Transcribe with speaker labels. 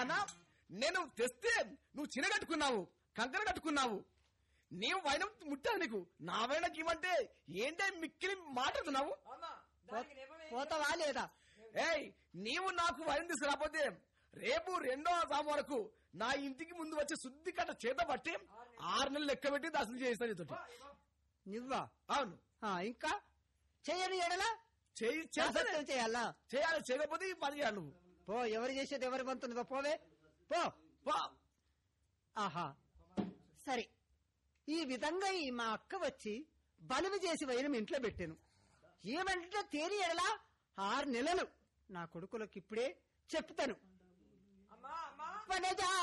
Speaker 1: నాన్న నేను తెస్తే నువ్వు చినగట్టుకున్నావు కంకర కట్టుకున్నావు నీవు వైనం ముట్టావు నీకు నా వైనకి ఇవ్వంటే ఏంటే మిక్కిలి మాట్లాడుతున్నావు
Speaker 2: పోతావా లేదా
Speaker 1: ఏయ్ నీవు నాకు వైన్ తీసుకురాకపోతే రేపు రెండో సాము వరకు నా ఇంటికి ముందు వచ్చి శుద్ధి కట్ట చేత పట్టి ఆరు నెలలు లెక్క పెట్టి దర్శనం చేస్తాను నీతోటి
Speaker 2: నువ్వా
Speaker 1: అవును
Speaker 2: ఆ, ఇంకా చెయ్యని ఎడలా
Speaker 1: చేయి చేస్తానే.
Speaker 2: అసత్యం చేయాలా
Speaker 1: చేయాలి చేయకపోతే ఈ పని చేయాలి నువ్వు
Speaker 2: పో ఎవరు చేసేది ఎవరి వంతున్నదో పోవే పో
Speaker 1: పా.
Speaker 2: ఆహా సరే ఈ విధంగా ఈ మా అక్క వచ్చి బలువు చేసి వైరం ఇంట్లో పెట్టాను ఏమంటే తేని ఎడలా ఆరు నెలలు నా కొడుకులకు ఇప్పుడే చెప్తాను వనజా